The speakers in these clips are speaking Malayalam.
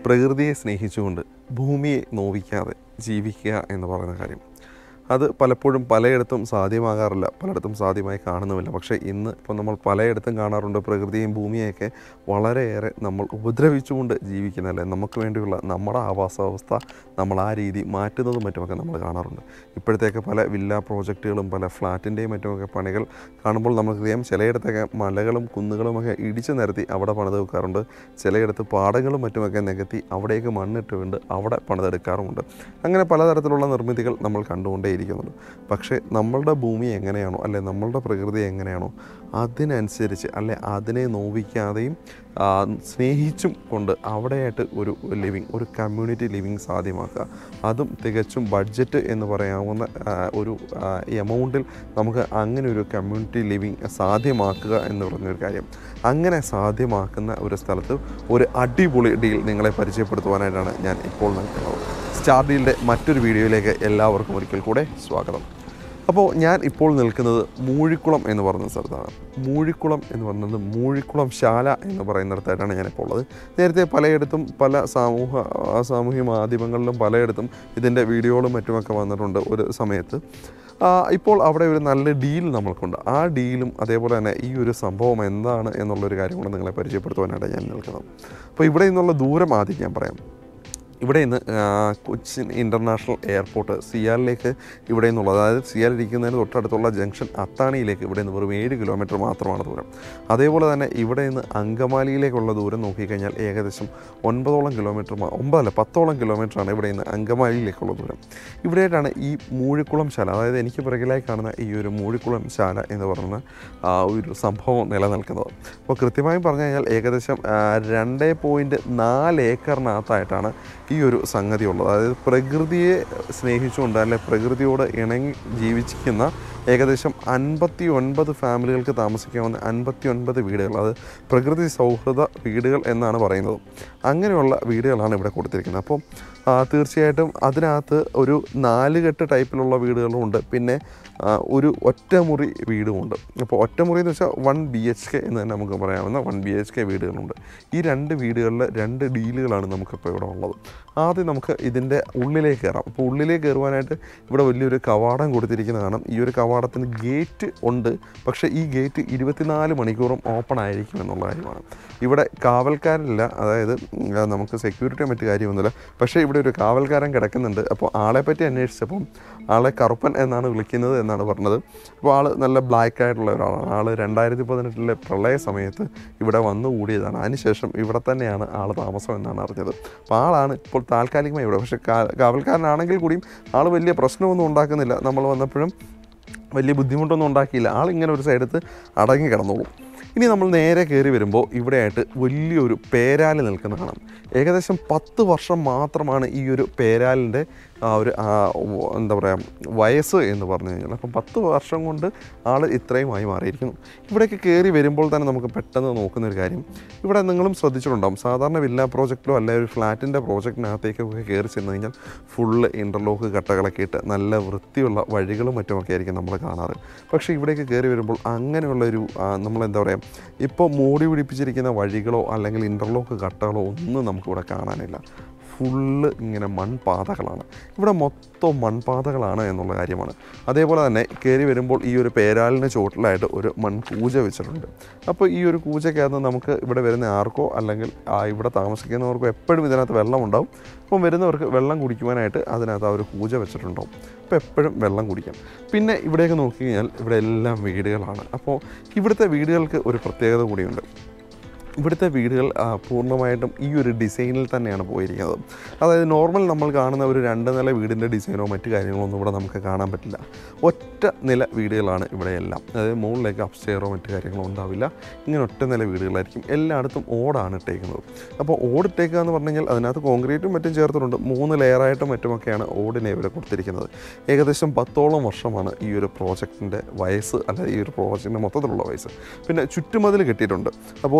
പ്രകൃതിയെ സ്നേഹിച്ചുകൊണ്ട് ഭൂമിയെ നോവിക്കാതെ ജീവിക്കുക എന്ന് പറയുന്ന കാര്യം അത് പലപ്പോഴും പലയിടത്തും സാധ്യമാകാറില്ല പലയിടത്തും സാധ്യമായി കാണുന്നുമില്ല പക്ഷേ ഇന്ന് ഇപ്പോൾ നമ്മൾ പലയിടത്തും കാണാറുണ്ട് പ്രകൃതിയും ഭൂമിയെയൊക്കെ വളരെയേറെ നമ്മൾ ഉപദ്രവിച്ചുകൊണ്ട് ജീവിക്കുന്നതല്ലേ നമുക്ക് വേണ്ടിയുള്ള നമ്മുടെ ആവാസാവസ്ഥ നമ്മൾ ആ രീതി മാറ്റുന്നതും മറ്റുമൊക്കെ നമ്മൾ കാണാറുണ്ട് ഇപ്പോഴത്തേക്ക് പല വില്ല പ്രോജക്റ്റുകളും പല ഫ്ലാറ്റിൻ്റെയും മറ്റുമൊക്കെ പണികൾ കാണുമ്പോൾ നമുക്കറിയാം ചിലയിടത്തൊക്കെ മലകളും കുന്നുകളുമൊക്കെ ഇടിച്ചു നിരത്തി അവിടെ പണിത് വെക്കാറുണ്ട് ചിലയിടത്ത് പാടങ്ങളും മറ്റുമൊക്കെ നികത്തി അവിടേക്ക് മണ്ണിട്ട് കൊണ്ട് അവിടെ പണിതെടുക്കാറുമുണ്ട് അങ്ങനെ പലതരത്തിലുള്ള നിർമ്മിതികൾ നമ്മൾ കണ്ടുകൊണ്ടേയിരിക്കുന്നുണ്ട് പക്ഷേ നമ്മളുടെ ഭൂമി എങ്ങനെയാണോ അല്ലെ നമ്മളുടെ പ്രകൃതി എങ്ങനെയാണോ അതിനനുസരിച്ച് അല്ലെ അതിനെ നോവിക്കാതെയും ആ, സ്നേഹിച്ചും കൊണ്ട് അവിടെയായിട്ട് ഒരു ലിവിങ് ഒരു കമ്മ്യൂണിറ്റി ലിവിങ് സാധ്യമാക്കുക അതും തികച്ചും ബഡ്ജറ്റ് എന്ന് പറയാവുന്ന ആ, ഒരു എമൗണ്ടിൽ നമുക്ക് അങ്ങനെ ഒരു കമ്മ്യൂണിറ്റി ലിവിങ് സാധ്യമാക്കുക എന്ന് പറഞ്ഞൊരു കാര്യം അങ്ങനെ സാധ്യമാക്കുന്ന ഒരു സ്ഥലത്ത് ഒരു അടിപൊളി ഡീൽ നിങ്ങളെ പരിചയപ്പെടുത്തുവാനായിട്ടാണ് ഞാൻ ഇപ്പോൾ നിൽക്കുന്നത് സ്റ്റാർ ഡീലിൻ്റെ മറ്റൊരു വീഡിയോയിലേക്ക് എല്ലാവർക്കും ഒരിക്കൽ കൂടെ സ്വാഗതം അപ്പോൾ ഞാൻ ഇപ്പോൾ നിൽക്കുന്നത് മൂഴിക്കുളം എന്ന് പറയുന്ന സ്ഥലത്താണ് മൂഴിക്കുളം എന്ന് പറയുന്നത് മൂഴിക്കുളം ശാല എന്ന് പറയുന്നിടത്തായിട്ടാണ് ഞാനിപ്പോൾ ഉള്ളത് നേരത്തെ പലയിടത്തും പല സമൂഹ ആ, സാമൂഹ്യ മാധ്യമങ്ങളിലും പലയിടത്തും ഇതിൻ്റെ വീഡിയോകളും മറ്റുമൊക്കെ വന്നിട്ടുണ്ട് ഒരു സമയത്ത് ആ, ഇപ്പോൾ അവിടെ ഒരു നല്ല ഡീൽ നമ്മൾക്കുണ്ട് ആ ഡീലും അതേപോലെ തന്നെ ഈ ഒരു സംഭവം എന്താണ് എന്നുള്ളൊരു കാര്യം കൂടെ നിങ്ങളെ പരിചയപ്പെടുത്തുവാനായിട്ട് ഞാൻ നിൽക്കുന്നത് അപ്പോൾ ഇവിടെ നിന്നുള്ള ദൂരം ആദ്യം ഞാൻ പറയാം ഇവിടെ നിന്ന് ആ, കൊച്ചിൻ ഇൻ്റർനാഷണൽ എയർപോർട്ട് സിയാലിലേക്ക് ഇവിടെ നിന്നുള്ള അതായത് സിയാൽ ഇരിക്കുന്നതിന് തൊട്ടടുത്തുള്ള ജംഗ്ഷൻ അത്താണിയിലേക്ക് ഇവിടെ നിന്ന് വെറും ഏഴ് കിലോമീറ്റർ മാത്രമാണ് ദൂരം അതേപോലെ തന്നെ ഇവിടെ നിന്ന് അങ്കമാലിയിലേക്കുള്ള ദൂരം നോക്കിക്കഴിഞ്ഞാൽ ഏകദേശം ഒൻപതോളം കിലോമീറ്റർ മാ- ഒമ്പതല്ല പത്തോളം കിലോമീറ്ററാണ് ഇവിടെ നിന്ന് അങ്കമാലിയിലേക്കുള്ള ദൂരം ഇവിടെയായിട്ടാണ് ഈ മൂഴിക്കുളം ശാല അതായത് എനിക്ക് പിറകിലായി കാണുന്ന ഈ ഒരു മൂഴിക്കുളം ശാല എന്ന് പറയുന്ന ആ ഒരു സംഭവം നിലനിൽക്കുന്നത് അപ്പോൾ കൃത്യമായും പറഞ്ഞു കഴിഞ്ഞാൽ ഏകദേശം ആ, രണ്ട് പോയിൻറ്റ് നാല് ഏക്കറിനകത്തായിട്ടാണ് ഈ ഒരു സംഗതി ഉള്ളത് അതായത് പ്രകൃതിയെ സ്നേഹിച്ചുകൊണ്ട് അല്ലെ പ്രകൃതിയോട് ഇണങ്ങി ജീവിക്കുന്ന ഏകദേശം അൻപത്തി ഒൻപത് ഫാമിലികൾക്ക് താമസിക്കാവുന്ന അൻപത്തി ഒൻപത് വീടുകൾ അത് പ്രകൃതി സൗഹൃദ വീടുകൾ എന്നാണ് പറയുന്നത് അങ്ങനെയുള്ള വീടുകളാണ് ഇവിടെ കൊടുത്തിരിക്കുന്നത് അപ്പം ആ, തീർച്ചയായിട്ടും അതിനകത്ത് ഒരു നാലുകെട്ട് ടൈപ്പിലുള്ള വീടുകളും ഉണ്ട് പിന്നെ ആ, ഒരു ഒറ്റമുറി വീടുമുണ്ട് അപ്പോൾ ഒറ്റമുറി എന്ന് വെച്ചാൽ വൺ ബി എച്ച് കെ എന്ന് തന്നെ നമുക്ക് പറയാവുന്ന വൺ ബി എച്ച് കെ വീടുകളുണ്ട് ഈ രണ്ട് വീടുകളിൽ രണ്ട് ഡീലുകളാണ് നമുക്കിപ്പോൾ ഇവിടെ ഉള്ളത് ആദ്യം നമുക്ക് ഇതിൻ്റെ ഉള്ളിലേക്ക് കയറാം അപ്പോൾ ഉള്ളിലേക്ക് കയറുവാനായിട്ട് ഇവിടെ വലിയൊരു കവാടം കൊടുത്തിരിക്കുന്ന കാണാം ഈ ഒരു കവാടത്തിന് ഗേറ്റ് ഉണ്ട് പക്ഷേ ഈ ഗേറ്റ് ഇരുപത്തിനാല് മണിക്കൂറും ഓപ്പൺ ആയിരിക്കും എന്നുള്ള കാര്യമാണ് ഇവിടെ കാവൽക്കാരില്ല അതായത് ഉം, ആ, നമുക്ക് സെക്യൂരിറ്റിയോ മറ്റു കാര്യമൊന്നുമില്ല പക്ഷേ ഇവിടെ ഒരു കാവൽക്കാരൻ കിടക്കുന്നുണ്ട് അപ്പോൾ ആളെ പറ്റി അന്വേഷിച്ചപ്പം ആളെ കറുപ്പൻ എന്നാണ് വിളിക്കുന്നത് എന്നാണ് പറഞ്ഞത് അപ്പോൾ ആൾ നല്ല ബ്ലാക്ക് ആയിട്ടുള്ള ഒരാളാണ് ആൾ രണ്ടായിരത്തി പതിനെട്ടിലെ പ്രളയ സമയത്ത് ഇവിടെ വന്നു കൂടിയതാണ് അതിനുശേഷം ഇവിടെ തന്നെയാണ് ആൾ താമസം എന്നാണ് അറിഞ്ഞത് അപ്പോൾ ആളാണ് ഇപ്പോൾ താൽക്കാലികമായി ഇവിടെ പക്ഷേ കാ- കാവൽക്കാരനാണെങ്കിൽ കൂടിയും ആൾ വലിയ പ്രശ്നമൊന്നും ഉണ്ടാക്കുന്നില്ല നമ്മൾ വന്നപ്പോഴും വലിയ ബുദ്ധിമുട്ടൊന്നും ഉണ്ടാക്കിയില്ല ആളിങ്ങനെ ഒരു സൈഡത്ത് അടങ്ങി കിടന്നോളും ഇനി നമ്മൾ നേരെ കയറി വരുമ്പോൾ ഇവിടെയായിട്ട് വലിയൊരു പേരാല് നിൽക്കുന്ന കാണാം ഏകദേശം പത്ത് വർഷം മാത്രമാണ് ഈ ഒരു പേരാലിൻ്റെ ആ ഒരു ആ, ഉ- എന്താ പറയുക വയസ്സ് എന്ന് പറഞ്ഞു കഴിഞ്ഞാൽ അപ്പം പത്ത് വർഷം കൊണ്ട് ആൾ ഇത്രയുമായി മാറിയിരിക്കുന്നു ഇവിടേക്ക് കയറി വരുമ്പോൾ തന്നെ നമുക്ക് പെട്ടെന്ന് നോക്കുന്ന ഒരു കാര്യം ഇവിടെ നിങ്ങളും ശ്രദ്ധിച്ചിട്ടുണ്ടാവും സാധാരണ വില്ല പ്രോജക്റ്റിലോ അല്ലെ ഒരു ഫ്ലാറ്റിൻ്റെ പ്രോജക്റ്റിനകത്തേക്കൊക്കെ കയറി ചെന്ന് കഴിഞ്ഞാൽ ഫുള്ള് ഇൻ്റർലോക്ക് കട്ടകളൊക്കെ ഇട്ട് നല്ല വൃത്തിയുള്ള വഴികളും മറ്റുമൊക്കെ ആയിരിക്കും നമ്മൾ കാണാറ് പക്ഷേ ഇവിടേക്ക് കയറി വരുമ്പോൾ അങ്ങനെയുള്ളൊരു ആ, നമ്മളെന്താ പറയുക ഇപ്പോൾ മൂടി പിടിപ്പിച്ചിരിക്കുന്ന വഴികളോ അല്ലെങ്കിൽ ഇൻ്റർലോക്ക് കട്ടകളോ ഒന്നും നമുക്കിവിടെ കാണാനില്ല ഫുള്ള് ഇങ്ങനെ മൺപാതകളാണ് ഇവിടെ മൊത്തം മൺപാതകളാണ് എന്നുള്ള കാര്യമാണ് അതേപോലെ തന്നെ കയറി വരുമ്പോൾ ഈ ഒരു പേരാലിന് ചുവട്ടിലായിട്ട് ഒരു മൺകൂജ വെച്ചിട്ടുണ്ട് അപ്പോൾ ഈ ഒരു കൂജയ്ക്കകത്ത് നമുക്ക് ഇവിടെ വരുന്ന ആർക്കോ അല്ലെങ്കിൽ ആ ഇവിടെ താമസിക്കുന്നവർക്കോ എപ്പോഴും ഇതിനകത്ത് വെള്ളം ഉണ്ടാവും അപ്പം വരുന്നവർക്ക് വെള്ളം കുടിക്കുവാനായിട്ട് അതിനകത്ത് ആ ഒരു കൂജ വെച്ചിട്ടുണ്ടാവും അപ്പോൾ എപ്പോഴും വെള്ളം കുടിക്കാം പിന്നെ ഇവിടേക്ക് നോക്കി കഴിഞ്ഞാൽ ഇവിടെ എല്ലാം വീടുകളാണ് അപ്പോൾ ഇവിടുത്തെ വീടുകൾക്ക് ഒരു പ്രത്യേകത കൂടിയുണ്ട് ഇവിടുത്തെ വീടുകൾ ആ, പൂർണ്ണമായിട്ടും ഈ ഒരു ഡിസൈനിൽ തന്നെയാണ് പോയിരിക്കുന്നത് അതായത് നോർമൽ നമ്മൾ കാണുന്ന ഒരു രണ്ട് നില വീടിൻ്റെ ഡിസൈനോ മറ്റു കാര്യങ്ങളോ ഒന്നും ഇവിടെ നമുക്ക് കാണാൻ പറ്റില്ല ഒറ്റ നില വീടുകളാണ് ഇവിടെ എല്ലാം അതായത് മുകളിലേക്ക് അപ്സ്റ്റെയറോ മറ്റു കാര്യങ്ങളോ ഉണ്ടാവില്ല ഇങ്ങനെ ഒറ്റ നില വീടുകളായിരിക്കും എല്ലായിടത്തും ഓടാണ് ഇട്ടേക്കുന്നത് അപ്പോൾ ഓടിട്ടേക്കുക എന്ന് പറഞ്ഞു കഴിഞ്ഞാൽ അതിനകത്ത് കോൺക്രീറ്റും മറ്റും ചേർത്തിട്ടുണ്ട് മൂന്ന് ലെയറായിട്ടും മറ്റുമൊക്കെയാണ് ഓടിനെ ഇവിടെ കൊടുത്തിരിക്കുന്നത് ഏകദേശം പത്തോളം വർഷമാണ് ഈ ഒരു പ്രോജക്റ്റിൻ്റെ വയസ്സ് അല്ല ഈ ഒരു പ്രോജക്റ്റിൻ്റെ മൊത്തത്തിലുള്ള വയസ്സ് പിന്നെ ചുറ്റുമതിൽ കെട്ടിയിട്ടുണ്ട് അപ്പോൾ രണ്ടേ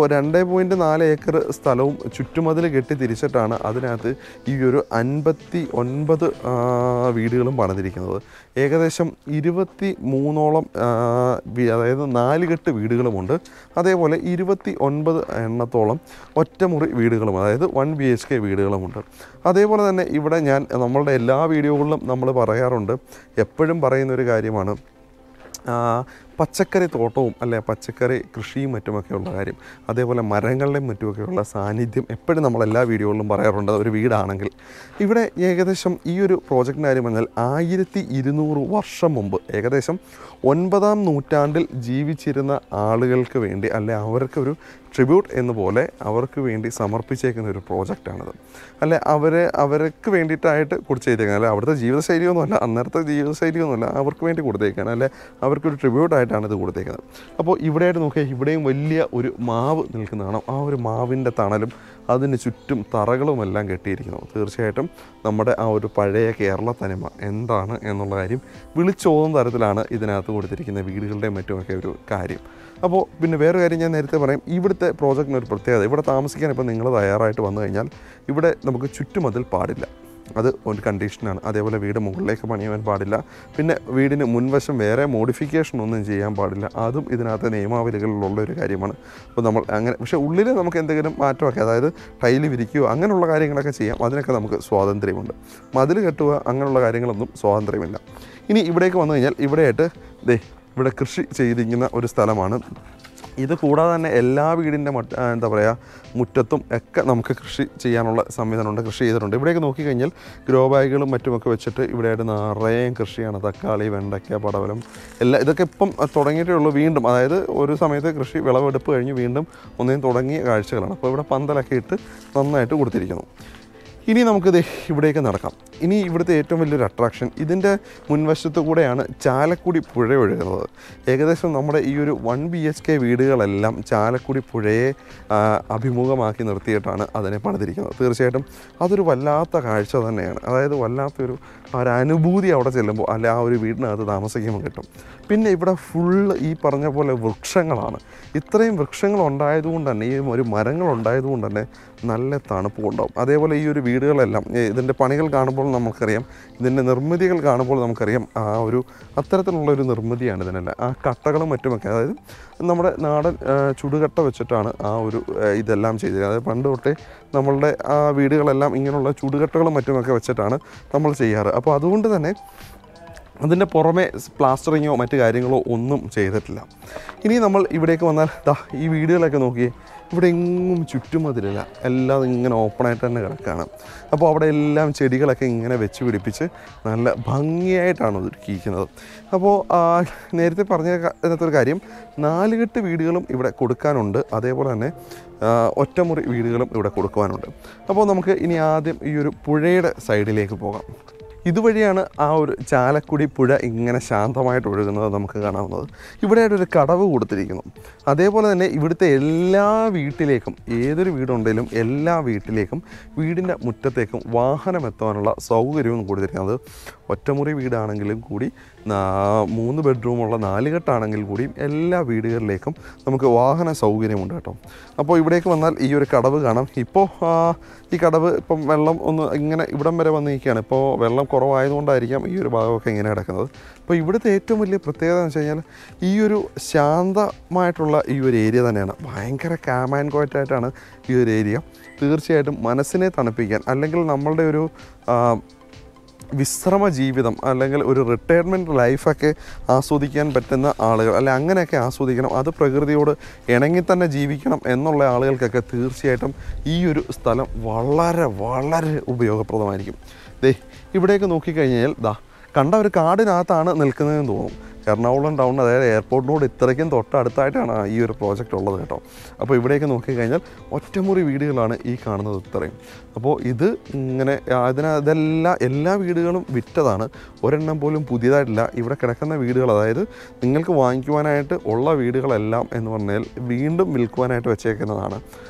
പോയിൻറ്റ് നാല് ഏക്കർ സ്ഥലവും ചുറ്റുമതിൽ കെട്ടി തിരിച്ചിട്ടാണ് അതിനകത്ത് ഈ ഒരു അൻപത്തി ഒൻപത് ആ, വീടുകളും പണിതിരിക്കുന്നത് ഏകദേശം ഇരുപത്തി മൂന്നോളം ആ, വി- അതായത് നാല് കെട്ട് വീടുകളുമുണ്ട് അതേപോലെ ഇരുപത്തി ഒൻപത് എണ്ണത്തോളം ഒറ്റമുറി വീടുകളും അതായത് വൺ ബി എച്ച് കെ വീടുകളുമുണ്ട് അതേപോലെ തന്നെ ഇവിടെ ഞാൻ നമ്മളുടെ എല്ലാ വീഡിയോകളിലും നമ്മൾ പറയാറുണ്ട് എപ്പോഴും പറയുന്ന ഒരു കാര്യമാണ് ആ, പച്ചക്കറി തോട്ടവും അല്ലെ പച്ചക്കറി കൃഷിയും മറ്റുമൊക്കെയുള്ള കാര്യം അതേപോലെ മരങ്ങളുടെയും മറ്റുമൊക്കെയുള്ള സാന്നിധ്യം എപ്പോഴും നമ്മൾ എല്ലാ വീഡിയോകളിലും പറയാറുണ്ട് ഒരു വീടാണെങ്കിൽ ഇവിടെ ഏകദേശം ഈ ഒരു പ്രോജക്റ്റിൻ്റെ കാര്യം പറഞ്ഞാൽ ആയിരത്തി ഇരുന്നൂറ് വർഷം മുമ്പ് ഏകദേശം ഒൻപതാം നൂറ്റാണ്ടിൽ ജീവിച്ചിരുന്ന ആളുകൾക്ക് വേണ്ടി അല്ലെ അവർക്കൊരു ട്രിബ്യൂട്ട് എന്ന പോലെ അവർക്ക് വേണ്ടി സമർപ്പിച്ചേക്കുന്ന ഒരു പ്രോജക്റ്റാണിത് അല്ലെ അവരെ അവർക്ക് വേണ്ടിയിട്ടായിട്ട് കൊടുത്തേക്കാണ് അല്ലെ അവിടുത്തെ ജീവിതശൈലിയൊന്നുമല്ല അന്നേരത്തെ ജീവിതശൈലിയൊന്നുമല്ല അവർക്ക് വേണ്ടി കൊടുത്തേക്കാണ് അല്ലെ അവർക്കൊരു ട്രിബ്യൂട്ടായിട്ടാണ് ഇത് കൊടുത്തേക്കുന്നത് അപ്പോൾ ഇവിടെയായിട്ട് നോക്കിയാൽ ഇവിടെയും വലിയ ഒരു മാവ് നിൽക്കുന്നതാണ് ആ ഒരു മാവിൻ്റെ തണലും അതിന് ചുറ്റും തറകളും എല്ലാം കെട്ടിയിരിക്കുന്നു തീർച്ചയായിട്ടും നമ്മുടെ ആ ഒരു പഴയ കേരള തനിമ എന്താണ് എന്നുള്ള കാര്യം വിളിച്ചോതുന്ന തരത്തിലാണ് ഇതിനകത്ത് കൊടുത്തിരിക്കുന്ന വീടുകളുടെയും മറ്റുമൊക്കെ ഒരു കാര്യം അപ്പോൾ പിന്നെ വേറെ കാര്യം ഞാൻ നേരത്തെ പറയാം ഇവിടുത്തെ പ്രോജക്റ്റിന് ഒരു പ്രത്യേകത ഇവിടെ താമസിക്കാൻ ഇപ്പോൾ നിങ്ങൾ തയ്യാറായിട്ട് വന്നു കഴിഞ്ഞാൽ ഇവിടെ നമുക്ക് ചുറ്റുമതിൽ പാടില്ല അത് ഒരു കണ്ടീഷനാണ് അതേപോലെ വീട് മുകളിലേക്ക് പണിയാൻ പാടില്ല പിന്നെ വീടിന് മുൻവശം വേറെ മോഡിഫിക്കേഷൻ ഒന്നും ചെയ്യാൻ പാടില്ല അതും ഇതിനകത്ത് നിയമാവലികളിലുള്ള ഒരു കാര്യമാണ് അപ്പോൾ നമ്മൾ അങ്ങനെ പക്ഷേ ഉള്ളിൽ നമുക്ക് എന്തെങ്കിലും മാറ്റമൊക്കെ അതായത് ടൈല് വിരിക്കുകയോ അങ്ങനെയുള്ള കാര്യങ്ങളൊക്കെ ചെയ്യാം അതിനൊക്കെ നമുക്ക് സ്വാതന്ത്ര്യമുണ്ട് മതിൽ കെട്ടുക അങ്ങനെയുള്ള കാര്യങ്ങളൊന്നും സ്വാതന്ത്ര്യമില്ല ഇനി ഇവിടേക്ക് വന്നു കഴിഞ്ഞാൽ ഇവിടെയായിട്ട് ദേ ഇവിടെ കൃഷി ചെയ്തിരിക്കുന്ന ഒരു സ്ഥലമാണ് ഇത് കൂടാതെ തന്നെ എല്ലാ വീടിൻ്റെ മറ്റ ആ, എന്താ പറയുക മുറ്റത്തും ഒക്കെ നമുക്ക് കൃഷി ചെയ്യാനുള്ള സംവിധാനമുണ്ട് കൃഷി ചെയ്തിട്ടുണ്ട് ഇവിടെയൊക്കെ നോക്കിക്കഴിഞ്ഞാൽ ഗ്രോ ബാഗുകളും മറ്റുമൊക്കെ വെച്ചിട്ട് ഇവിടെയായിട്ട് നിറയെ കൃഷിയാണ് തക്കാളി വെണ്ടയ്ക്ക പടവലം എല്ലാം ഇതൊക്കെ ഇപ്പം തുടങ്ങിയിട്ടേ ഉള്ളൂ വീണ്ടും അതായത് ഒരു സമയത്ത് കൃഷി വിളവെടുപ്പ് കഴിഞ്ഞ് വീണ്ടും ഒന്നേം തുടങ്ങിയ കാഴ്ചകളാണ് അപ്പോൾ ഇവിടെ പന്തലൊക്കെ ഇട്ട് നന്നായിട്ട് കൊടുത്തിരിക്കുന്നു ഇനി നമുക്കിത് ഇവിടേക്ക് നടക്കാം ഇനി ഇവിടുത്തെ ഏറ്റവും വലിയൊരു അട്രാക്ഷൻ ഇതിൻ്റെ മുൻവശത്ത് കൂടെയാണ് ചാലക്കുടി പുഴ ഒഴുകുന്നത് ഏകദേശം നമ്മുടെ ഈ ഒരു വൺ ബി എച്ച് കെ വീടുകളെല്ലാം ചാലക്കുടി പുഴയെ ആ, അഭിമുഖമാക്കി നിർത്തിയിട്ടാണ് അതിനെ പണിതിരിക്കുന്നത് തീർച്ചയായിട്ടും അതൊരു വല്ലാത്ത കാഴ്ച തന്നെയാണ് അതായത് വല്ലാത്തൊരു ആ ഒരു അനുഭൂതി അവിടെ ചെല്ലുമ്പോൾ അല്ലെ ആ ഒരു വീടിനകത്ത് താമസിക്കുമ്പോൾ കിട്ടും പിന്നെ ഇവിടെ ഫുള്ള് ഈ പറഞ്ഞ പോലെ വൃക്ഷങ്ങളാണ് ഇത്രയും വൃക്ഷങ്ങൾ ഉണ്ടായതുകൊണ്ട് തന്നെ ഈ ഒരു മരങ്ങൾ ഉണ്ടായതുകൊണ്ട് തന്നെ നല്ല തണുപ്പ് ഉണ്ടാവും അതേപോലെ ഈ ഒരു വീടുകളെല്ലാം ഏ, ഇതിൻ്റെ പണികൾ കാണുമ്പോൾ നമുക്കറിയാം ഇതിൻ്റെ നിർമ്മിതികൾ കാണുമ്പോൾ നമുക്കറിയാം ആ ഒരു അത്തരത്തിലുള്ള ഒരു നിർമ്മിതിയാണ് ഇതിനെല്ലാം ആ കട്ടകളും മറ്റുമൊക്കെ അതായത് നമ്മുടെ നാടൻ ആ, ചുടുകട്ട വെച്ചിട്ടാണ് ആ ഒരു ആ, ഇതെല്ലാം ചെയ്തത് അതായത് പണ്ട് തൊട്ടേ നമ്മളുടെ ആ വീടുകളെല്ലാം ഇങ്ങനെയുള്ള ചുടുകട്ടകളും മറ്റുമൊക്കെ വെച്ചിട്ടാണ് നമ്മൾ ചെയ്യാറ് അപ്പോൾ അതുകൊണ്ട് തന്നെ അതിൻ്റെ പുറമെ പ്ലാസ്റ്ററിങ്ങോ മറ്റു കാര്യങ്ങളോ ഒന്നും ചെയ്തിട്ടില്ല ഇനി നമ്മൾ ഇവിടേക്ക് വന്നാൽ ദാ ഈ വീടുകളൊക്കെ നോക്കിയേ ഇവിടെ എങ്ങും ചുറ്റുമതിലില്ല എല്ലാം ഇങ്ങനെ ഓപ്പണായിട്ട് തന്നെ കിടക്കുകയാണ് അപ്പോൾ അവിടെ എല്ലാം ചെടികളൊക്കെ ഇങ്ങനെ വെച്ച് പിടിപ്പിച്ച് നല്ല ഭംഗിയായിട്ടാണ് ഒരുക്കിയിരിക്കുന്നത് അപ്പോൾ ആ, നേരത്തെ പറഞ്ഞ ക- ഇതിനകത്തൊരു കാര്യം നാലുകെട്ട് വീടുകളും ഇവിടെ കൊടുക്കാനുണ്ട് അതേപോലെ തന്നെ ആ, ഒറ്റമുറി വീടുകളും ഇവിടെ കൊടുക്കുവാനുണ്ട് അപ്പോൾ നമുക്ക് ഇനി ആദ്യം ഈ ഒരു പുഴയുടെ സൈഡിലേക്ക് പോകാം ഇതുവഴിയാണ് ആ ഒരു ചാലക്കുടി പുഴ ഇങ്ങനെ ശാന്തമായിട്ട് ഒഴുകുന്നത് നമുക്ക് കാണാവുന്നത് ഇവിടെയായിട്ട് ഒരു കടവ് കൊടുത്തിരിക്കുന്നു അതേപോലെ തന്നെ ഇവിടുത്തെ എല്ലാ വീട്ടിലേക്കും ഏതൊരു വീടുണ്ടെങ്കിലും എല്ലാ വീട്ടിലേക്കും വീടിൻ്റെ മുറ്റത്തേക്കും വാഹനം എത്താനുള്ള സൗകര്യവും കൊടുത്തിരിക്കുന്നത് ഒറ്റമുറി വീടാണെങ്കിലും കൂടി നാ- മൂന്ന് ബെഡ്റൂമുള്ള നാലുകെട്ടാണെങ്കിൽ കൂടിയും എല്ലാ വീടുകളിലേക്കും നമുക്ക് വാഹന സൗകര്യമുണ്ട് കേട്ടോ അപ്പോൾ ഇവിടേക്ക് വന്നാൽ ഈ ഒരു കടവ് കാണാം ഇപ്പോൾ ആ, ഈ കടവ് ഇപ്പം വെള്ളം ഒന്ന് ഇങ്ങനെ ഇവിടം വരെ വന്ന് നിൽക്കുകയാണ് ഇപ്പോൾ വെള്ളം കുറവായതുകൊണ്ടായിരിക്കാം ഈ ഒരു ഭാഗമൊക്കെ ഇങ്ങനെ കിടക്കുന്നത് അപ്പോൾ ഇവിടുത്തെ ഏറ്റവും വലിയ പ്രത്യേകത എന്ന് വെച്ച് കഴിഞ്ഞാൽ ഈ ഒരു ശാന്തമായിട്ടുള്ള ഈ ഒരു ഏരിയ തന്നെയാണ് ഭയങ്കര കാം ആൻഡ് ക്വയറ്റായിട്ടാണ് ഈ ഒരു ഏരിയ തീർച്ചയായിട്ടും മനസ്സിനെ തണുപ്പിക്കാൻ അല്ലെങ്കിൽ നമ്മളുടെ ഒരു ആ, വിശ്രമ ജീവിതം അല്ലെങ്കിൽ ഒരു റിട്ടയർമെൻറ്റ് ലൈഫൊക്കെ ആസ്വദിക്കാൻ പറ്റുന്ന ആളുകൾ അല്ലെ അങ്ങനെയൊക്കെ ആസ്വദിക്കണം അത് പ്രകൃതിയോട് ഇണങ്ങി തന്നെ ജീവിക്കണം എന്നുള്ള ആളുകൾക്കൊക്കെ തീർച്ചയായിട്ടും ഈ ഒരു സ്ഥലം വളരെ വളരെ ഉപയോഗപ്രദമായിരിക്കും ദേ ഇവിടേക്ക് നോക്കിക്കഴിഞ്ഞാൽ ദാ കണ്ട ഒരു കാടിനകത്താണ് നിൽക്കുന്നതെന്ന് തോന്നും എറണാകുളം ടൗൺ അതായത് എയർപോർട്ടിനോട് ഇത്രയ്ക്കും തൊട്ടടുത്തായിട്ടാണ് ഈ ഒരു പ്രോജക്റ്റ് ഉള്ളത് കേട്ടോ അപ്പോൾ ഇവിടേക്ക് നോക്കിക്കഴിഞ്ഞാൽ ഒറ്റമുറി വീടുകളാണ് ഈ കാണുന്നത് ഇത്രയും അപ്പോൾ ഇത് ഇങ്ങനെ അതിന് ഇതെല്ലാം എല്ലാ വീടുകളും വിറ്റതാണ് ഒരെണ്ണം പോലും പുതിയതായിട്ടില്ല ഇവിടെ കിടക്കുന്ന വീടുകൾ അതായത് നിങ്ങൾക്ക് വാങ്ങിക്കുവാനായിട്ട് ഉള്ള വീടുകളെല്ലാം എന്ന് പറഞ്ഞാൽ വീണ്ടും വിൽക്കുവാനായിട്ട് വെച്ചേക്കുന്നതാണ്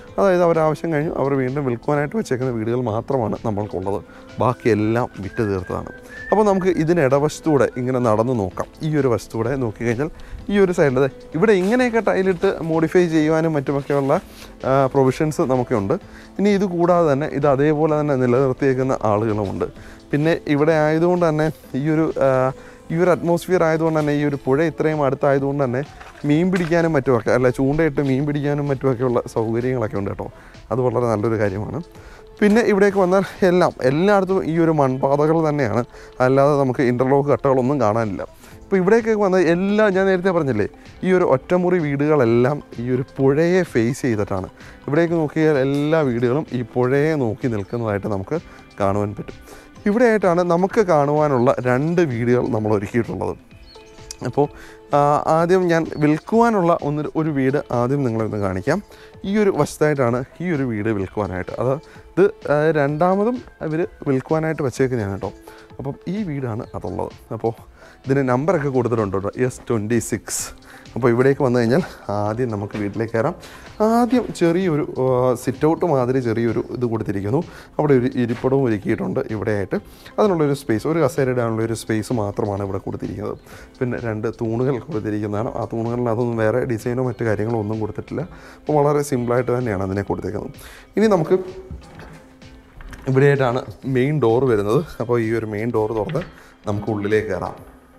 അതായത് അവർ ആവശ്യം കഴിഞ്ഞു അവർ വീണ്ടും വിൽക്കുവാനായിട്ട് വെച്ചേക്കുന്ന വീടുകൾ മാത്രമാണ് നമ്മൾക്കുള്ളത് ബാക്കിയെല്ലാം വിറ്റ് തീർത്തതാണ് അപ്പോൾ നമുക്ക് ഇതിന് ഇടവശത്തൂടെ ഇങ്ങനെ നടന്നു നോക്കാം ഈ ഒരു വശത്തൂടെ നോക്കിക്കഴിഞ്ഞാൽ ഈ ഒരു സൈഡിൽ ഇവിടെ ഇങ്ങനെയൊക്കെ ടൈലിട്ട് മോഡിഫൈ ചെയ്യുവാനും മറ്റുമൊക്കെയുള്ള പ്രൊവിഷൻസ് നമുക്കുണ്ട് ഇനി ഇത് കൂടാതെ തന്നെ ഇത് അതേപോലെ തന്നെ നിലനിർത്തിയേക്കുന്ന ആളുകളുമുണ്ട് പിന്നെ ഇവിടെ ആയതുകൊണ്ട് തന്നെ ഈ ഒരു ആ, ഈ ഒരു അറ്റ്മോസ്ഫിയർ ആയതുകൊണ്ട് തന്നെ ഈ ഒരു പുഴ ഇത്രയും അടുത്തായതുകൊണ്ട് തന്നെ മീൻ പിടിക്കാനും മറ്റുമൊക്കെ അല്ല ചൂണ്ടയിട്ട് മീൻ പിടിക്കാനും മറ്റുമൊക്കെയുള്ള സൗകര്യങ്ങളൊക്കെ ഉണ്ട് കേട്ടോ അത് വളരെ നല്ലൊരു കാര്യമാണ് പിന്നെ ഇവിടേക്ക് വന്നാൽ എല്ലാം എല്ലായിടത്തും ഈ ഒരു മൺപാതകൾ തന്നെയാണ് അല്ലാതെ നമുക്ക് ഇൻ്റർലോക്ക് കട്ടകളൊന്നും കാണാനില്ല ഇപ്പോൾ ഇവിടേക്കൊക്കെ വന്നാൽ എല്ലാം ഞാൻ നേരത്തെ പറഞ്ഞില്ലേ ഈ ഒരു ഒറ്റമുറി വീടുകളെല്ലാം ഈ ഒരു പുഴയെ ഫേസ് ചെയ്തിട്ടാണ് ഇവിടേക്ക് നോക്കിയാൽ എല്ലാ വീടുകളും ഈ പുഴയെ നോക്കി നിൽക്കുന്നതായിട്ട് നമുക്ക് കാണുവാൻ പറ്റും ഇവിടെയായിട്ടാണ് നമുക്ക് കാണുവാനുള്ള രണ്ട് വീടുകൾ നമ്മൾ ഒരുക്കിയിട്ടുള്ളത് അപ്പോൾ ആ, ആദ്യം ഞാൻ വിൽക്കുവാനുള്ള ഒന്ന് ഒരു വീട് ആദ്യം നിങ്ങളൊന്ന് കാണിക്കാം ഈ ഒരു വശത്തായിട്ടാണ് ഈ ഒരു വീട് വിൽക്കുവാനായിട്ട് അത് ഇത് ആ, രണ്ടാമതും ഇവർ വിൽക്കുവാനായിട്ട് വെച്ചേക്കുന്നതാണ് കേട്ടോ അപ്പം ഈ വീടാണ് അതുള്ളത് അപ്പോൾ ഇതിന് നമ്പറൊക്കെ കൊടുത്തിട്ടുണ്ട് കേട്ടോ എസ് ട്വൻറ്റി സിക്സ് അപ്പോൾ ഇവിടേക്ക് വന്നു കഴിഞ്ഞാൽ ആദ്യം നമുക്ക് വീട്ടിലേക്ക് കയറാം ആദ്യം ചെറിയൊരു സിറ്റ് ഔട്ട് മാതിരി ചെറിയൊരു ഇത് കൊടുത്തിരിക്കുന്നു അവിടെ ഒരു ഇരിപ്പിടവും ഒരുക്കിയിട്ടുണ്ട് ഇവിടെയായിട്ട് അതിനുള്ളൊരു സ്പേസ് ഒരു കസേര ഇടാനുള്ള ഒരു സ്പേസ് മാത്രമാണ് ഇവിടെ കൊടുത്തിരിക്കുന്നത് പിന്നെ രണ്ട് തൂണുകൾ കൊടുത്തിരിക്കുന്നതാണ് ആ തൂണുകളിൽ അതൊന്നും വേറെ ഡിസൈനോ മറ്റു കാര്യങ്ങളോ ഒന്നും കൊടുത്തിട്ടില്ല അപ്പോൾ വളരെ സിമ്പിളായിട്ട് തന്നെയാണ് അതിനെ കൊടുത്തിരിക്കുന്നത് ഇനി നമുക്ക് ഇവിടെയായിട്ടാണ് മെയിൻ ഡോർ വരുന്നത് അപ്പോൾ ഈ ഒരു മെയിൻ ഡോർ തുറന്ന് നമുക്ക് ഉള്ളിലേക്ക് കയറാം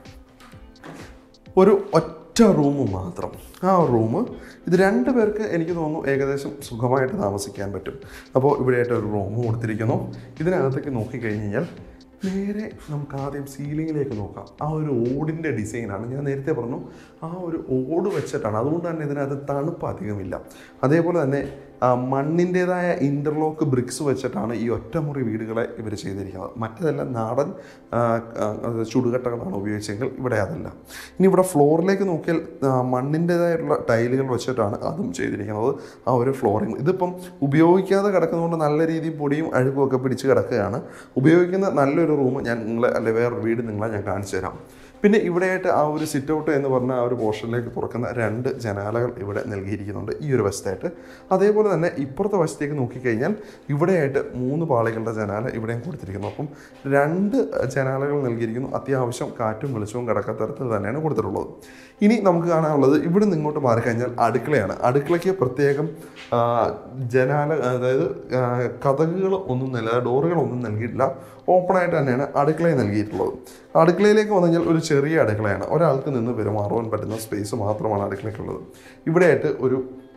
ഒരു ഒറ്റ റൂം മാത്രം ആ റൂം ഇത് രണ്ട് പേർക്ക് എനിക്ക് തോന്നുന്നു ഏകദേശം സുഖമായിട്ട് താമസിക്കാൻ പറ്റും അപ്പോൾ ഇവിടെയായിട്ട് ഒരു റൂം കൊടുത്തിരിക്കുന്നു ഇതിനകത്തേക്ക് നോക്കിക്കഴിഞ്ഞ് കഴിഞ്ഞാൽ നേരെ നമുക്ക് ആദ്യം സീലിങ്ങിലേക്ക് നോക്കാം ആ ഒരു ഓടിൻ്റെ ഡിസൈനാണ് ഞാൻ നേരത്തെ പറഞ്ഞു ആ ഒരു ഓട് വെച്ചിട്ടാണ് അതുകൊണ്ട് തന്നെ ഇതിനകത്ത് തണുപ്പ് അധികമില്ല അതേപോലെ തന്നെ ആ, മണ്ണിൻ്റേതായ ഇൻ്റർലോക്ക് ബ്രിക്സ് വെച്ചിട്ടാണ് ഈ ഒറ്റമുറി വീടുകളെ ഇവർ ചെയ്തിരിക്കുന്നത് മറ്റതെല്ലാം നാടൻ ആ, ആ, അത് ചുടുകട്ടകളാണ് ഉപയോഗിച്ചെങ്കിൽ ഇവിടെ അതല്ല ഇനി ഇവിടെ ഫ്ലോറിലേക്ക് നോക്കിയാൽ ആ, മണ്ണിൻ്റേതായിട്ടുള്ള ടൈലുകൾ വെച്ചിട്ടാണ് അതും ചെയ്തിരിക്കുന്നത് ആ ഒരു ഫ്ലോറിങ് ഇതിപ്പം ഉപയോഗിക്കാതെ കിടക്കുന്നതുകൊണ്ട് നല്ല രീതിയിൽ പൊടിയും അഴുക്കും ഒക്കെ പിടിച്ച് കിടക്കുകയാണ് ഉപയോഗിക്കുന്ന നല്ലൊരു റൂം ഞാൻ നിങ്ങളെ അല്ലെ വേറൊരു വീട് നിങ്ങളെ ഞാൻ കാണിച്ചു തരാം പിന്നെ ഇവിടെയായിട്ട് ആ ഒരു സിറ്റ് ഔട്ട് എന്ന് പറഞ്ഞ ആ ഒരു പോർഷനിലേക്ക് തുറക്കുന്ന രണ്ട് ജനാലകൾ ഇവിടെ നൽകിയിരിക്കുന്നുണ്ട് ഈ ഒരു വശത്തായിട്ട് അതേപോലെ തന്നെ ഇപ്പുറത്തെ വശത്തേക്ക് നോക്കിക്കഴിഞ്ഞാൽ ഇവിടെയായിട്ട് മൂന്ന് പാളികളുടെ ജനാല ഇവിടെയും കൊടുത്തിരിക്കുന്നു അപ്പം രണ്ട് ജനാലകൾ നൽകിയിരിക്കുന്നു അത്യാവശ്യം കാറ്റും വെളിച്ചവും കിടക്കാത്ത തരത്തിൽ തന്നെയാണ് കൊടുത്തിട്ടുള്ളത് ഇനി നമുക്ക് കാണാനുള്ളത് ഇവിടെ നിന്ന് ഇങ്ങോട്ട് മാറിക്കഴിഞ്ഞാൽ അടുക്കളയാണ് അടുക്കളയ്ക്ക് പ്രത്യേകം ആ, ജനാല അതായത് ആ, കതകുകൾ ഒന്നും നൽക ഡോറുകളൊന്നും നൽകിയിട്ടില്ല ഓപ്പണായിട്ട് തന്നെയാണ് അടുക്കളയെ നൽകിയിട്ടുള്ളത് അടുക്കളയിലേക്ക് വന്നു കഴിഞ്ഞാൽ ഒരു ചെറിയ അടുക്കളയാണ് ഒരാൾക്ക് നിന്ന് പെരുമാറുവാൻ പറ്റുന്ന സ്പേസ് മാത്രമാണ് അടുക്കളയ്ക്കുള്ളത് ഇവിടെയായിട്ട് ഒരു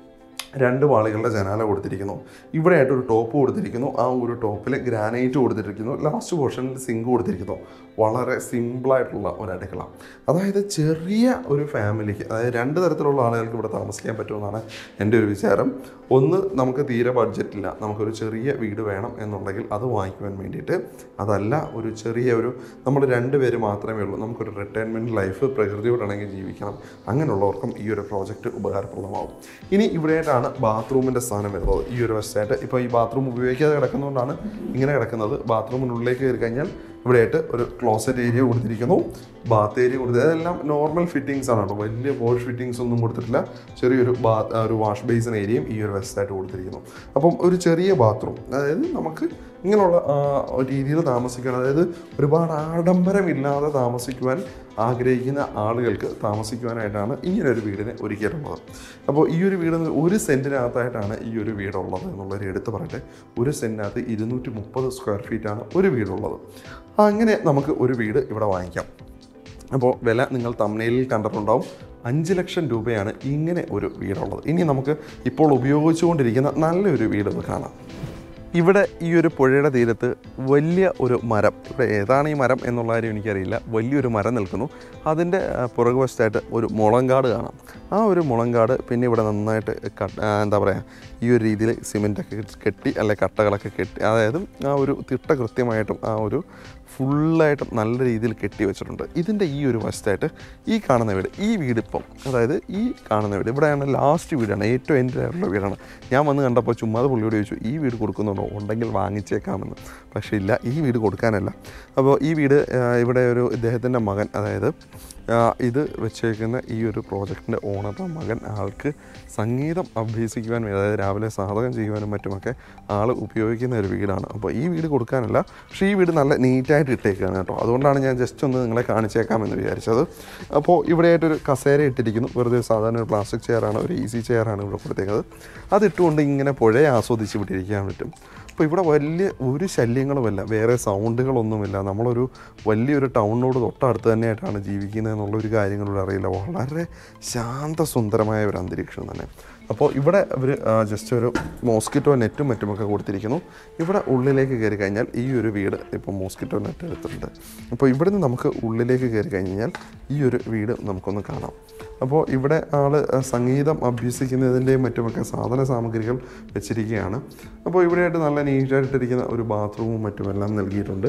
രണ്ട് വാളുകളുടെ ജനാല കൊടുത്തിരിക്കുന്നു ഇവിടെയായിട്ട് ഒരു ടോപ്പ് കൊടുത്തിരിക്കുന്നു ആ ഒരു ടോപ്പിൽ ഗ്രാനൈറ്റ് കൊടുത്തിരിക്കുന്നു ലാസ്റ്റ് പോർഷനിൽ സിങ്ക് കൊടുത്തിരിക്കുന്നു വളരെ സിമ്പിളായിട്ടുള്ള ഒരു അടുക്കള അതായത് ചെറിയ ഒരു ഫാമിലിക്ക് അതായത് രണ്ട് തരത്തിലുള്ള ആളുകൾക്ക് ഇവിടെ താമസിക്കാൻ പറ്റുമെന്നാണ് എൻ്റെ ഒരു വിചാരം ഒന്ന് നമുക്ക് തീരെ ബഡ്ജറ്റില്ല നമുക്കൊരു ചെറിയ വീട് വേണം എന്നുണ്ടെങ്കിൽ അത് വാങ്ങിക്കുവാൻ വേണ്ടിയിട്ട് അതല്ല ഒരു ചെറിയ ഒരു നമ്മൾ രണ്ട് പേര് മാത്രമേ ഉള്ളൂ നമുക്കൊരു റിട്ടയർമെൻറ്റ് ലൈഫ് പ്രകൃതിയോടാണെങ്കിൽ ജീവിക്കണം അങ്ങനെയുള്ളവർക്കും ഈ ഒരു പ്രോജക്റ്റ് ഉപകാരപ്രദമാവും ഇനി ഇവിടെയായിട്ടാണ് ബാത്റൂമിൻ്റെ സ്ഥാനം വരുന്നത് ഈ ഒരു വശത്തായിട്ട് ഇപ്പോൾ ഈ ബാത്റൂം ഉപയോഗിക്കാതെ കിടക്കുന്നതുകൊണ്ടാണ് ഇങ്ങനെ കിടക്കുന്നത് ബാത്റൂമിനുള്ളിലേക്ക് കയറി കഴിഞ്ഞാൽ ഇവിടെയായിട്ട് ഒരു ക്ലോസറ്റ് ഏരിയ കൊടുത്തിരിക്കുന്നു ബാത്ത് ഏരിയ കൊടുത്തത് അതെല്ലാം നോർമൽ ഫിറ്റിങ്സ് ആണ് കേട്ടോ വലിയ വാഷ് ഫിറ്റിങ്സ് ഒന്നും കൊടുത്തിട്ടില്ല ചെറിയൊരു ബാ ഒരു വാഷ് ബേസിൻ ഏരിയയും ഈ ഒരു വശത്തായിട്ട് കൊടുത്തിരിക്കുന്നു അപ്പം ഒരു ചെറിയ ബാത്റൂം അതായത് നമുക്ക് ഇങ്ങനെയുള്ള ആ, ഒരു രീതിയിൽ താമസിക്കണം അതായത് ഒരുപാട് ആഡംബരമില്ലാതെ താമസിക്കുവാൻ ആഗ്രഹിക്കുന്ന ആളുകൾക്ക് താമസിക്കുവാനായിട്ടാണ് ഇങ്ങനെ ഒരു വീടിനെ ഒരുക്കിയിട്ടുള്ളത് അപ്പോൾ ഈ ഒരു വീട് ഒരു സെൻറ്റിനകത്തായിട്ടാണ് ഈ ഒരു വീടുള്ളത് എന്നുള്ളൊരു എടുത്ത് പറയട്ടെ ഒരു സെൻറ്റിനകത്ത് ഇരുന്നൂറ്റി മുപ്പത് സ്ക്വയർ ഫീറ്റാണ് ഒരു വീടുള്ളത് അങ്ങനെ നമുക്ക് ഒരു വീട് ഇവിടെ വാങ്ങിക്കാം അപ്പോൾ വില നിങ്ങൾ തമ്മിലിൽ കണ്ടിട്ടുണ്ടാവും അഞ്ച് ലക്ഷം രൂപയാണ് ഇങ്ങനെ ഒരു വീടുള്ളത് ഇനി നമുക്ക് ഇപ്പോൾ ഉപയോഗിച്ചുകൊണ്ടിരിക്കുന്ന നല്ലൊരു വീട് ഒന്ന് കാണാം ഇവിടെ ഈ ഒരു പുഴയുടെ തീരത്ത് വലിയ ഒരു മരം ഇവിടെ ഏതാണ് ഈ മരം എന്നുള്ള കാര്യം എനിക്കറിയില്ല വലിയൊരു മരം നിൽക്കുന്നു അതിൻ്റെ ആ, പുറകുവശത്തായിട്ട് ഒരു മുളങ്കാട് കാണാം ആ ഒരു മുളങ്കാട് പിന്നെ ഇവിടെ നന്നായിട്ട് കട്ട് ആ, എന്താ പറയുക ഈ ഒരു രീതിയിൽ സിമെൻറ്റൊക്കെ കെട്ടി അല്ലെ കട്ടകളൊക്കെ കെട്ടി അതായത് ആ ഒരു തിട്ട കൃത്യമായിട്ടും ആ ഒരു ഫുള്ളായിട്ടും നല്ല രീതിയിൽ കെട്ടി വെച്ചിട്ടുണ്ട് ഇതിൻ്റെ ഈ ഒരു വശത്തായിട്ട് ഈ കാണുന്ന വീട് ഈ വീട് ഇപ്പം അതായത് ഈ കാണുന്ന വീട് ഇവിടെയാണ് ലാസ്റ്റ് വീടാണ് ഏറ്റവും എൻ്റെ ആയിട്ടുള്ള വീടാണ് ഞാൻ വന്ന് കണ്ടപ്പോൾ ചുമ്മാതെ പുള്ളിയോട് ചോദിച്ചു ഈ വീട് കൊടുക്കുന്നുണ്ടോ ഉണ്ടെങ്കിൽ വാങ്ങിച്ചേക്കാമെന്ന് പക്ഷേ ഇല്ല ഈ വീട് കൊടുക്കാനല്ല അപ്പോൾ ഈ വീട് ആ, ഇവിടെ ഒരു ഇദ്ദേഹത്തിൻ്റെ മകൻ അതായത് ആ, ഇത് വെച്ചേക്കുന്ന ഈ ഒരു പ്രോജക്റ്റിൻ്റെ ഓണറുടെ മകൻ ആൾക്ക് സംഗീതം അഭ്യസിക്കുവാൻ വേണ്ടി അതായത് രാവിലെ സാധകം ചെയ്യുവാനും മറ്റുമൊക്കെ ആൾ ഉപയോഗിക്കുന്ന ഒരു വീടാണ് അപ്പോൾ ഈ വീട് കൊടുക്കാനല്ല പക്ഷേ ഈ വീട് നല്ല നീറ്റായിട്ട് ഇട്ടേക്കാണ് കേട്ടോ അതുകൊണ്ടാണ് ഞാൻ ജസ്റ്റ് ഒന്ന് നിങ്ങളെ കാണിച്ചേക്കാമെന്ന് വിചാരിച്ചത് അപ്പോൾ ഇവിടെയായിട്ടൊരു കസേര ഇട്ടിരിക്കുന്നു വെറുതെ ഒരു സാധാരണ ഒരു പ്ലാസ്റ്റിക് ചെയറാണ് ഒരു ഈസി ചെയറാണ് ഇവിടെ കൊടുത്തേക്കുന്നത് അതിട്ടുകൊണ്ട് ഇങ്ങനെ പുഴയെ ആസ്വദിച്ച് ഇവിടെ ഇരിക്കാൻ പറ്റും അപ്പോൾ ഇവിടെ വലിയ ഒരു ശല്യങ്ങളുമില്ല വേറെ സൗണ്ടുകളൊന്നുമില്ല നമ്മളൊരു വലിയൊരു ടൗണിനോട് തൊട്ടടുത്ത് തന്നെയായിട്ടാണ് ജീവിക്കുന്നത് എന്നുള്ളൊരു കാര്യങ്ങളോട് അറിയില്ല വളരെ ശാന്തസുന്ദരമായ ഒരു അന്തരീക്ഷം തന്നെ അപ്പോൾ ഇവിടെ അവർ ജസ്റ്റ് ഒരു മോസ്കിറ്റോ നെറ്റും മറ്റുമൊക്കെ കൊടുത്തിരിക്കുന്നു ഇവിടെ ഉള്ളിലേക്ക് കയറി കഴിഞ്ഞാൽ ഈ ഒരു വീട് ഇപ്പോൾ മോസ്കിറ്റോ നെറ്റ് എടുത്തിട്ടുണ്ട് അപ്പോൾ ഇവിടുന്ന് നമുക്ക് ഉള്ളിലേക്ക് കയറി കഴിഞ്ഞാൽ ഈ ഒരു വീട് നമുക്കൊന്ന് കാണാം അപ്പോൾ ഇവിടെ ആൾ സംഗീതം അഭ്യസിക്കുന്നതിൻ്റെയും മറ്റുമൊക്കെ സാധന സാമഗ്രികൾ വെച്ചിരിക്കുകയാണ് അപ്പോൾ ഇവിടെയായിട്ട് നല്ല നീറ്റായിട്ടിരിക്കുന്ന ഒരു ബാത്റൂമും മറ്റുമെല്ലാം നൽകിയിട്ടുണ്ട്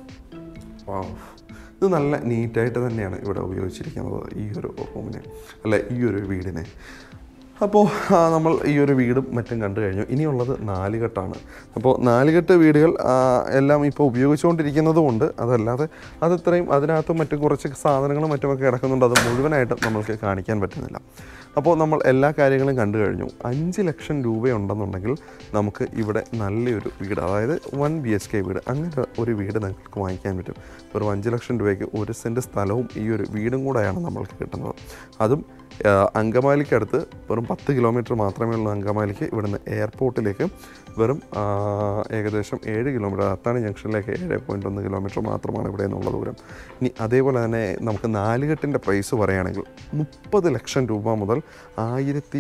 വാവ് ഇത് നല്ല നീറ്റായിട്ട് തന്നെയാണ് ഇവിടെ ഉപയോഗിച്ചിരിക്കുന്നത് ഈ ഒരു റൂമിനെ അല്ല ഈ ഒരു വീടിനെ അപ്പോൾ ആ, നമ്മൾ ഈ ഒരു വീടും മറ്റും കണ്ടു കഴിഞ്ഞു ഇനിയുള്ളത് നാലുകെട്ടാണ് അപ്പോൾ നാലുകെട്ട് വീടുകൾ ആ, എല്ലാം ഇപ്പോൾ ഉപയോഗിച്ചുകൊണ്ടിരിക്കുന്നത് കൊണ്ട് അതല്ലാതെ അത് ഇത്രയും അതിനകത്തും മറ്റും കുറച്ച് സാധനങ്ങളും മറ്റുമൊക്കെ കിടക്കുന്നുണ്ട് അത് മുഴുവനായിട്ടും നമ്മൾക്ക് കാണിക്കാൻ പറ്റുന്നില്ല അപ്പോൾ നമ്മൾ എല്ലാ കാര്യങ്ങളും കണ്ടു കഴിഞ്ഞു അഞ്ച് ലക്ഷം രൂപയുണ്ടെന്നുണ്ടെങ്കിൽ നമുക്ക് ഇവിടെ നല്ലൊരു വീട് അതായത് വൺ ബി എച്ച് കെ വീട് അങ്ങനെ ഒരു വീട് നിങ്ങൾക്ക് വാങ്ങിക്കാൻ പറ്റും വെറും അഞ്ച് ലക്ഷം രൂപയ്ക്ക് ഒരു സെൻറ്റ് സ്ഥലവും ഈ ഒരു വീടും കൂടെയാണ് നമ്മൾക്ക് കിട്ടുന്നത് അതും ആ, അങ്കമാലിക്കടുത്ത് വെറും പത്ത് കിലോമീറ്റർ മാത്രമേ ഉള്ളൂ അങ്കമാലിക്ക് ഇവിടുന്ന് എയർപോർട്ടിലേക്ക് വെറും ആ, ഏകദേശം ഏഴ് കിലോമീറ്റർ അത്താണി ജംഗ്ഷനിലേക്ക് ഏഴ് പോയിൻറ്റ് ഒന്ന് കിലോമീറ്റർ മാത്രമാണ് ഇവിടെ നിന്നുള്ള ദൂരം ഇനി അതേപോലെ തന്നെ നമുക്ക് നാലുകെട്ടിൻ്റെ പ്രൈസ് പറയുകയാണെങ്കിൽ മുപ്പത് ലക്ഷം രൂപ മുതൽ ആയിരത്തി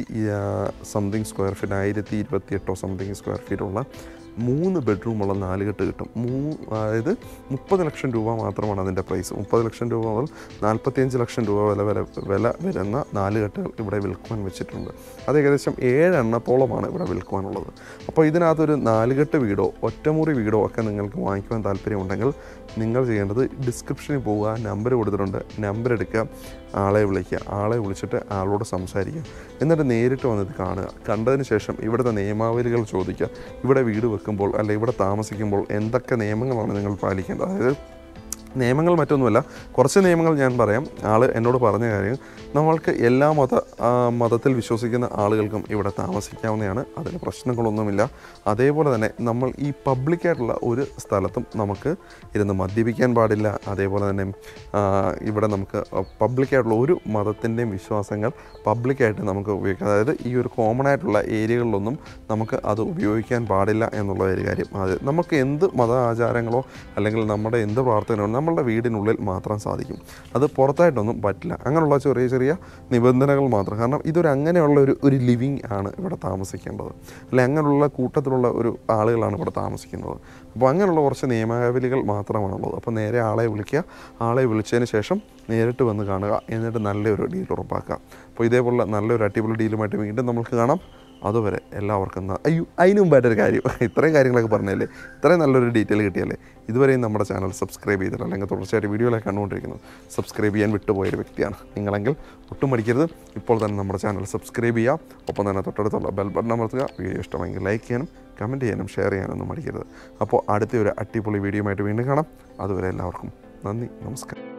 സംതിങ് സ്ക്വയർ ഫീറ്റ് ആയിരത്തി ഇരുപത്തി എട്ടോ സംതിങ് സ്ക്വയർ ഫീറ്റുള്ള മൂന്ന് ബെഡ്റൂമുള്ള നാലുകെട്ട് കിട്ടും മൂ അതായത് മുപ്പത് ലക്ഷം രൂപ മാത്രമാണ് അതിൻ്റെ പ്രൈസ് മുപ്പത് ലക്ഷം രൂപ മുതൽ നാൽപ്പത്തിയഞ്ച് ലക്ഷം രൂപ വില വില വില വരുന്ന നാലുകെട്ടുകൾ ഇവിടെ വിൽക്കുവാൻ വെച്ചിട്ടുണ്ട് അത് ഏകദേശം ഏഴ് എണ്ണത്തോളമാണ് ഇവിടെ വിൽക്കുവാനുള്ളത് അപ്പോൾ ഇതിനകത്തൊരു നാലുകെട്ട് വീടോ ഒറ്റമുറി വീടോ ഒക്കെ നിങ്ങൾക്ക് വാങ്ങിക്കുവാൻ താല്പര്യമുണ്ടെങ്കിൽ നിങ്ങൾ ചെയ്യേണ്ടത് ഡിസ്ക്രിപ്ഷനിൽ പോവുക നമ്പർ കൊടുത്തിട്ടുണ്ട് നമ്പർ എടുക്കുക ആളെ വിളിക്കുക ആളെ വിളിച്ചിട്ട് ആളോട് സംസാരിക്കുക എന്നിട്ട് നേരിട്ട് വന്നിട്ട് കാണുക കണ്ടതിന് ശേഷം ഇവിടുത്തെ നിയമാവലികൾ ചോദിക്കുക ഇവിടെ വീട് വെക്കുമ്പോൾ അല്ലെ ഇവിടെ താമസിക്കുമ്പോൾ എന്തൊക്കെ നിയമങ്ങളാണ് നിങ്ങൾ പാലിക്കേണ്ടത് അതായത് നിയമങ്ങൾ മറ്റൊന്നുമല്ല കുറച്ച് നിയമങ്ങൾ ഞാൻ പറയാം ആൾ എന്നോട് പറഞ്ഞ കാര്യം നമ്മൾക്ക് എല്ലാ മത ആ, മതത്തിൽ വിശ്വസിക്കുന്ന ആളുകൾക്കും ഇവിടെ താമസിക്കാവുന്നതാണ് അതിന് പ്രശ്നങ്ങളൊന്നുമില്ല അതേപോലെ തന്നെ നമ്മൾ ഈ പബ്ലിക്കായിട്ടുള്ള ഒരു സ്ഥലത്തും നമുക്ക് ഇരുന്ന് മദ്യപിക്കാൻ പാടില്ല അതേപോലെ തന്നെ ആ, ഇവിടെ നമുക്ക് പബ്ലിക്കായിട്ടുള്ള ഒരു മതത്തിൻ്റെയും വിശ്വാസങ്ങൾ പബ്ലിക്കായിട്ട് നമുക്ക് ഉപയോഗിക്കാം അതായത് ഈ ഒരു കോമൺ ആയിട്ടുള്ള ഏരിയകളിലൊന്നും നമുക്ക് അത് ഉപയോഗിക്കാൻ പാടില്ല എന്നുള്ള ഒരു കാര്യം അത് നമുക്ക് എന്ത് മത ആചാരങ്ങളോ അല്ലെങ്കിൽ നമ്മുടെ എന്ത് പ്രാർത്ഥനയോ നമ്മളുടെ വീടിനുള്ളിൽ മാത്രം സാധിക്കും അത് പുറത്തായിട്ടൊന്നും പറ്റില്ല അങ്ങനെയുള്ള ചെറിയ ചെറിയ നിബന്ധനകൾ മാത്രം കാരണം ഇതൊരു അങ്ങനെയുള്ള ഒരു ഒരു ലിവിങ് ആണ് ഇവിടെ താമസിക്കേണ്ടത് അല്ലെ അങ്ങനെയുള്ള കൂട്ടത്തിലുള്ള ഒരു ആളുകളാണ് ഇവിടെ താമസിക്കുന്നത് അപ്പോൾ അങ്ങനെയുള്ള കുറച്ച് നിയമാവലികൾ മാത്രമാണുള്ളത് അപ്പോൾ നേരെ ആളെ വിളിക്കുക ആളെ വിളിച്ചതിന് ശേഷം നേരിട്ട് വന്ന് കാണുക എന്നിട്ട് നല്ലൊരു ഡീൽ ഉറപ്പാക്കുക അപ്പോൾ ഇതേപോലുള്ള നല്ലൊരു അടിപൊളി ഡീലുമായിട്ട് വീണ്ടും നമുക്ക് കാണാം അതുവരെ എല്ലാവർക്കും ന- അയ്യോ അതിന് മുമ്പായിട്ടൊരു കാര്യം ഇത്രയും കാര്യങ്ങളൊക്കെ പറഞ്ഞല്ലേ ഇത്രയും നല്ലൊരു ഡീറ്റെയിൽ കിട്ടിയല്ലേ ഇതുവരെയും നമ്മുടെ ചാനൽ സബ്സ്ക്രൈബ് ചെയ്തില്ല അല്ലെങ്കിൽ തുടർച്ചയായിട്ട് വീഡിയോയിലൊക്കെ കണ്ടുകൊണ്ടിരിക്കുന്നത് സബ്സ്ക്രൈബ് ചെയ്യാൻ വിട്ടുപോയൊരു വ്യക്തിയാണ് നിങ്ങളെങ്കിൽ ഒട്ടും മടിക്കരുത് ഇപ്പോൾ തന്നെ നമ്മുടെ ചാനൽ സബ്സ്ക്രൈബ് ചെയ്യുക ഒപ്പം തന്നെ തൊട്ടടുത്തുള്ള ബെൽ ബട്ടൺ അമർത്തുക വീഡിയോ ഇഷ്ടമെങ്കിൽ ലൈക്ക് ചെയ്യാനും കമൻറ്റ് ചെയ്യാനും ഷെയർ ചെയ്യാനൊന്നും മടിക്കരുത് അപ്പോൾ അടുത്ത ഒരു അടിപൊളി വീഡിയോയുമായിട്ട് വീണ്ടും കാണാം അതുവരെ എല്ലാവർക്കും നന്ദി നമസ്കാരം